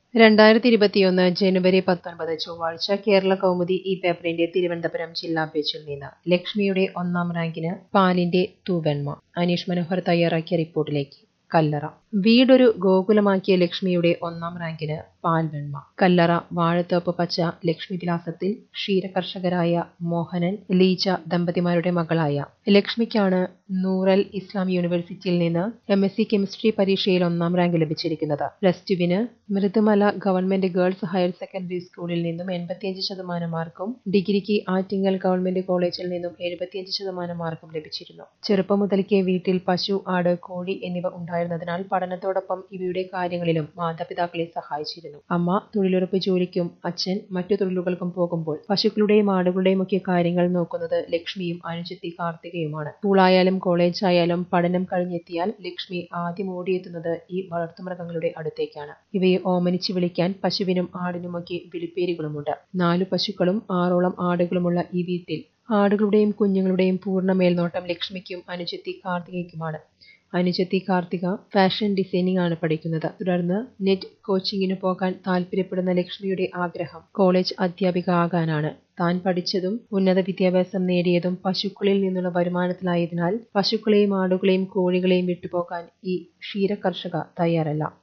രണ്ടായിരത്തി ഇരുപത്തിയൊന്ന് ജനുവരി പത്തൊൻപത് ചൊവ്വാഴ്ച കേരള കൗമുദി ഈ പേപ്പറിന്റെ തിരുവനന്തപുരം ജില്ലാ പേജിൽ നിന്ന് ലക്ഷ്മിയുടെ ഒന്നാം റാങ്കിന് പാലിന്റെ തൂവെണ്മ അനീഷ് മനോഹർ തയ്യാറാക്കിയ റിപ്പോർട്ടിലേക്ക് കല്ലറ വീടൊരു ഗോകുലമാക്കിയ ലക്ഷ്മിയുടെ ഒന്നാം റാങ്കിന് പാൽവെണ്മ കല്ലറ വാഴത്തോപ്പ് പച്ച ലക്ഷ്മി വിലാസത്തിൽ ക്ഷീരകർഷകരായ മോഹനൻ ലീജ ദമ്പതിമാരുടെ മകളായ ലക്ഷ്മിക്കാണ് നൂറൽ ഇസ്ലാം യൂണിവേഴ്സിറ്റിയിൽ നിന്ന് എം എസ് സി കെമിസ്ട്രി പരീക്ഷയിൽ ഒന്നാം റാങ്ക് ലഭിച്ചിരിക്കുന്നത് പ്ലസ് ടുവിന് Mridumala government girls higher secondary സ്കൂളിൽ നിന്നും എൺപത്തിയഞ്ച് ശതമാനം മാർക്കും ഡിഗ്രിക്ക് ആറ്റിങ്ങൽ ഗവൺമെന്റ് കോളേജിൽ നിന്നും എഴുപത്തിയഞ്ച് ശതമാനം മാർക്കും ലഭിച്ചിരുന്നു ചെറുപ്പം മുതൽക്കേ വീട്ടിൽ പശു ആട് കോഴി എന്നിവ ഉണ്ടായിരുന്നതിനാൽ പഠനത്തോടൊപ്പം ഇവയുടെ കാര്യങ്ങളിലും മാതാപിതാക്കളെ സഹായിച്ചിരുന്നു അമ്മ തൊഴിലുറപ്പ് ജോലിക്കും അച്ഛൻ മറ്റു തൊഴിലുകൾക്കും പോകുമ്പോൾ പശുക്കളുടെയും ആടുകളുടെയും ഒക്കെ കാര്യങ്ങൾ നോക്കുന്നത് ലക്ഷ്മിയും അനുജത്തി കാർത്തികയുമാണ് സ്കൂളായാലും കോളേജായാലും പഠനം കഴിഞ്ഞെത്തിയാൽ ലക്ഷ്മി ആദ്യം ഓടിയെത്തുന്നത് ഈ വളർത്തുമൃഗങ്ങളുടെ അടുത്തേക്കാണ് ഇവയെ ഓമനിച്ച് വിളിക്കാൻ പശുവിനും ആടിനുമൊക്കെ വിളിപ്പേരുകളുമുണ്ട് നാലു പശുക്കളും ആറോളം ആടുകളുമുള്ള ഈ വീട്ടിൽ ആടുകളുടെയും കുഞ്ഞുങ്ങളുടെയും പൂർണ്ണ മേൽനോട്ടം ലക്ഷ്മിക്കും അനുജത്തി കാർത്തികയ്ക്കുമാണ് അനുജത്തി കാർത്തിക ഫാഷൻ ഡിസൈനിംഗ് ആണ് പഠിക്കുന്നത് തുടർന്ന് നെറ്റ് കോച്ചിങ്ങിന് പോകാൻ താല്പര്യപ്പെടുന്ന ലക്ഷ്മിയുടെ ആഗ്രഹം കോളേജ് അധ്യാപിക ആകാനാണ് താൻ പഠിച്ചതും ഉന്നത വിദ്യാഭ്യാസം നേടിയതും പശുക്കളിൽ നിന്നുള്ള വരുമാനത്തിലായതിനാൽ പശുക്കളെയും ആടുകളെയും കോഴികളെയും വിട്ടുപോകാൻ ഈ ക്ഷീരകർഷക തയ്യാറല്ല